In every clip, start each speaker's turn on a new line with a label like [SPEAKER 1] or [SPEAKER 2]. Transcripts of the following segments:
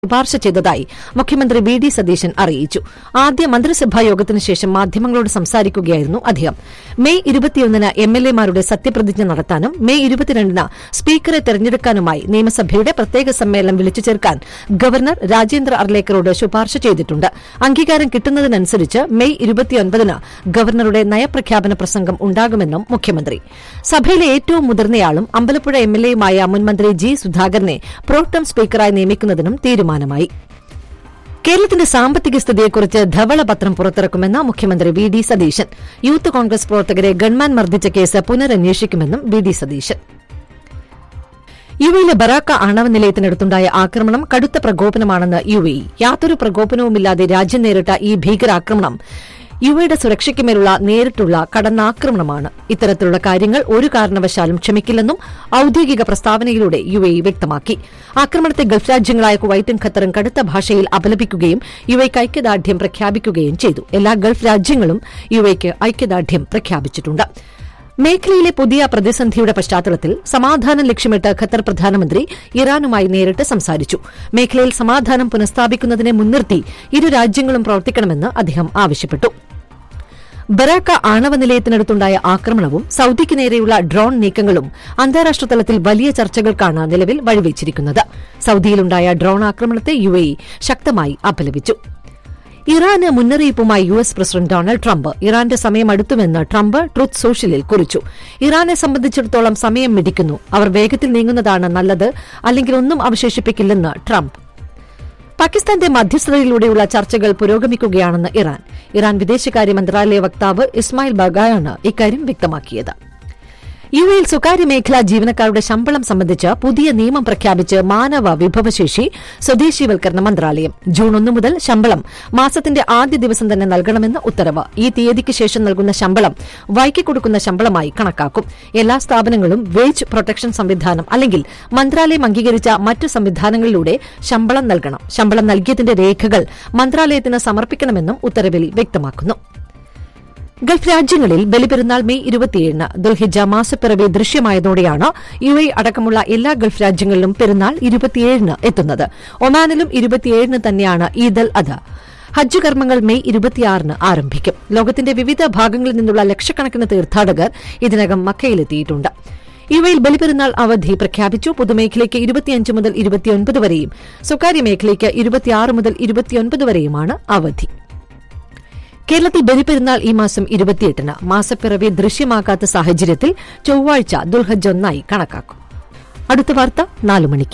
[SPEAKER 1] ശുപാർശ ചെയ്തതായി മുഖ്യമന്ത്രി വി ഡി സതീശൻ അറിയിച്ചു ആദ്യ മന്ത്രിസഭാ യോഗത്തിന് ശേഷം മാധ്യമങ്ങളോട് സംസാരിക്കുകയായിരുന്നു അദ്ദേഹം മെയ് ഇരുപത്തിയൊന്നിന് എം എൽ എമാരുടെ സത്യപ്രതിജ്ഞ നടത്താനും മെയ് ഇരുപത്തിരണ്ടിന് സ്പീക്കറെ തെരഞ്ഞെടുക്കാനുമായി നിയമസഭയുടെ പ്രത്യേക സമ്മേളനം വിളിച്ചു ചേർക്കാൻ ഗവർണർ രാജേന്ദ്ര അർലേക്കറോട് ശുപാർശ ചെയ്തിട്ടുണ്ട് അംഗീകാരം കിട്ടുന്നതിനനുസരിച്ച് മെയ് ഇരുപത്തിയൊൻപതിന് ഗവർണറുടെ നയപ്രഖ്യാപന പ്രസംഗം ഉണ്ടാകുമെന്നും മുഖ്യമന്ത്രി സഭയിലെ ഏറ്റവും മുതിർന്നയാളും അമ്പലപ്പുഴ എം എൽ എയുമായ മുൻമന്ത്രി ജി സുധാകരനെ പ്രോട്ടം സ്പീക്കറായി നിയമിക്കുന്നതിനും തീരുമാനമായി കേരളത്തിന്റെ സാമ്പത്തിക സ്ഥിതിയെക്കുറിച്ച് ധവളപത്രം പുറത്തിറക്കുമെന്ന് മുഖ്യമന്ത്രി V D Satheesan youth Congress പ്രവർത്തകരെ ഗൺമാൻ മർദ്ദിച്ച കേസ് പുനരന്വേഷിക്കുമെന്നും വി ഡി സതീശൻ യുഎയിലെ ബറാക്ക ആണവ നിലയത്തിനടുത്തുണ്ടായ ആക്രമണം കടുത്ത പ്രകോപനമാണെന്ന് യു എ യാതൊരു പ്രകോപനവുമില്ലാതെ രാജ്യം നേരിട്ട ഈ ഭീകരാക്രമണം യുഎയുടെ സുരക്ഷയ്ക്കുമേലുള്ള നേരിട്ടുള്ള കടന്നാക്രമണമാണ് ഇത്തരത്തിലുള്ള കാര്യങ്ങൾ ഒരു കാരണവശാലും ക്ഷമിക്കില്ലെന്നും ഔദ്യോഗിക പ്രസ്താവനയിലൂടെ യു എ വ്യക്തമാക്കി ആക്രമണത്തെ ഗൾഫ് രാജ്യങ്ങളായ കുവൈറ്റും ഖത്തറും കടുത്ത ഭാഷയിൽ അപലപിക്കുകയും യു എക്ക് ഐക്യദാർഢ്യം പ്രഖ്യാപിക്കുകയും ചെയ്തു എല്ലാ ഗൾഫ് രാജ്യങ്ങളും യു എക്ക് ഐക്യദാർഢ്യം പ്രഖ്യാപിച്ചിട്ടുണ്ട് മേഖലയിലെ പുതിയ പ്രതിസന്ധിയുടെ പശ്ചാത്തലത്തിൽ സമാധാനം ലക്ഷ്യമിട്ട് ഖത്തർ പ്രധാനമന്ത്രി ഇറാനുമായി നേരിട്ട് സംസാരിച്ചു മേഖലയിൽ സമാധാനം പുനഃസ്ഥാപിക്കുന്നതിനെ മുൻനിർത്തി ഇരു രാജ്യങ്ങളും പ്രവർത്തിക്കണമെന്ന് അദ്ദേഹം ആവശ്യപ്പെട്ടു ബറാക്ക ആണവ നിലയത്തിനടുത്തുണ്ടായ ആക്രമണവും സൌദിക്ക് നേരെയുള്ള ഡ്രോൺ നീക്കങ്ങളും അന്താരാഷ്ട്ര തലത്തിൽ വലിയ ചർച്ചകൾക്കാണ് നിലവിൽ വഴിവെച്ചിരിക്കുന്നത് സൌദിയിലുണ്ടായ ഡ്രോൺ ആക്രമണത്തെ യു ശക്തമായി അപലപിച്ചു ഇറാന് മുന്നറിയിപ്പുമായി U S president Donald Trump ഇറാന്റെ സമയം അടുത്തുമെന്ന് ട്രംപ് ട്രൂത്ത് സോഷ്യലിൽ കുറിച്ചു ഇറാനെ സംബന്ധിച്ചിടത്തോളം സമയം മിടിക്കുന്നു അവർ വേഗത്തിൽ നീങ്ങുന്നതാണ് നല്ലത് അല്ലെങ്കിൽ ഒന്നും അവശേഷിപ്പിക്കില്ലെന്ന് ട്രംപ് പാകിസ്ഥാന്റെ മധ്യസ്ഥതയിലൂടെയുള്ള ചർച്ചകൾ പുരോഗമിക്കുകയാണെന്ന് ഇറാൻ ഇറാൻ വിദേശകാര്യ മന്ത്രാലയ വക്താവ് ഇസ്മായിൽ ബഗായാണ് ഇക്കാര്യം വ്യക്തമാക്കിയത് യു എയിൽ സ്വകാര്യ മേഖലാ ജീവനക്കാരുടെ ശമ്പളം സംബന്ധിച്ച് പുതിയ നിയമം പ്രഖ്യാപിച്ച് മാനവ വിഭവശേഷി സ്വദേശീവൽക്കരണ മന്ത്രാലയം ജൂൺ ഒന്ന് മുതൽ ശമ്പളം മാസത്തിന്റെ ആദ്യ ദിവസം തന്നെ നൽകണമെന്ന് ഉത്തരവ് ഈ തീയതിക്ക് ശേഷം നൽകുന്ന ശമ്പളം വൈകിക്കൊടുക്കുന്ന ശമ്പളമായി കണക്കാക്കും എല്ലാ സ്ഥാപനങ്ങളും വേജ് പ്രൊട്ടക്ഷൻ സംവിധാനം അല്ലെങ്കിൽ മന്ത്രാലയം അംഗീകരിച്ച മറ്റ് സംവിധാനങ്ങളിലൂടെ ശമ്പളം നൽകണം ശമ്പളം നൽകിയതിന്റെ രേഖകൾ മന്ത്രാലയത്തിന് സമർപ്പിക്കണമെന്നും ഉത്തരവിൽ വ്യക്തമാക്കുന്നു ഗൾഫ് രാജ്യങ്ങളിൽ ബലിപെരുന്നാൾ മെയ് ഇരുപത്തിയേഴിന് ദുൽഹിജ മാസപ്പിറവി ദൃശ്യമായതോടെയാണ് യു എ അടക്കമുള്ള എല്ലാ ഗൾഫ് രാജ്യങ്ങളിലും പെരുന്നാൾ ഇരുപത്തിയേഴിന് എത്തുന്നത് ഒമാനിലും ഇരുപത്തിയേഴിന് തന്നെയാണ് ഈദ് അൽ അധ ഹജ്ജ് കർമ്മങ്ങൾ മെയ് ഇരുപത്തിയാറിന് ആരംഭിക്കും ലോകത്തിന്റെ വിവിധ ഭാഗങ്ങളിൽ നിന്നുള്ള ലക്ഷക്കണക്കിന് തീർത്ഥാടകർ ഇതിനകം മക്കയിലെത്തിയിട്ടുണ്ട് യുവയിൽ ബലിപെരുന്നാൾ അവധി പ്രഖ്യാപിച്ചു പൊതുമേഖലയ്ക്ക് ഇരുപത്തിയഞ്ച് മുതൽ ഇരുപത്തിയൊൻപത് വരെയും സ്വകാര്യ മേഖലയ്ക്ക് ഇരുപത്തിയാറ് മുതൽ ഇരുപത്തിയൊൻപത് വരെയുമാണ് അവധി കേരളത്തിൽ ബലിപെരുന്നാൾ ഈ മാസം ഇരുപത്തിയെട്ടിന് മാസപ്പിറവി ദൃശ്യമാകാത്ത സാഹചര്യത്തിൽ ചൊവ്വാഴ്ച ദുൽഹജ് ഒന്നായി കണക്കാക്കും അടുത്ത വാർത്ത നാലു മണിക്ക്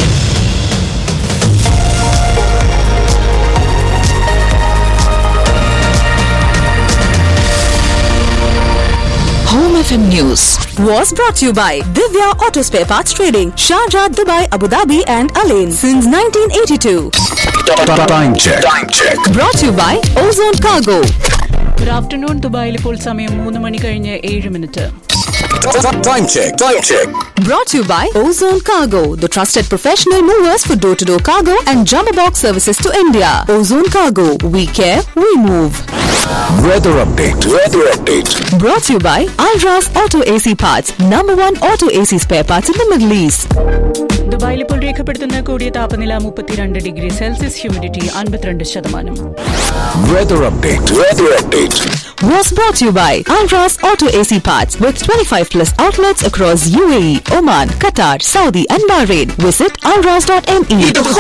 [SPEAKER 2] Home FM News was brought to you by Divya Auto Spare Parts Trading, Sharjah, Dubai, Abu Dhabi, and Alain since 1982.
[SPEAKER 3] Time check. Time check.
[SPEAKER 2] Brought to you by Ozone Cargo.
[SPEAKER 4] Good afternoon ദുബായിൽ ഇപ്പോൾ സമയം മൂന്ന് മണി കഴിഞ്ഞ് ഏഴ് minute
[SPEAKER 3] Time check. Time check.
[SPEAKER 2] Brought to you by Ozone Cargo, the trusted professional movers for door to door cargo and jumbo box services to India. Ozone Cargo, we care, we move.
[SPEAKER 3] Weather update. Weather update.
[SPEAKER 2] Brought to you by Alras Auto AC Parts, number one auto AC spare parts in the Middle East.
[SPEAKER 4] ദുബായിൽ ഇപ്പോൾ രേഖപ്പെടുത്തുന്ന കൂടിയ താപനില മുപ്പത്തിരണ്ട് degree Celsius humidity അൻപത്തിരണ്ട് ശതമാനം
[SPEAKER 3] Weather update. Weather update.
[SPEAKER 2] was brought to you by Alras Auto AC Parts with 25 plus outlets across UAE, Oman, Qatar, Saudi, and Bahrain. Visit alras.me.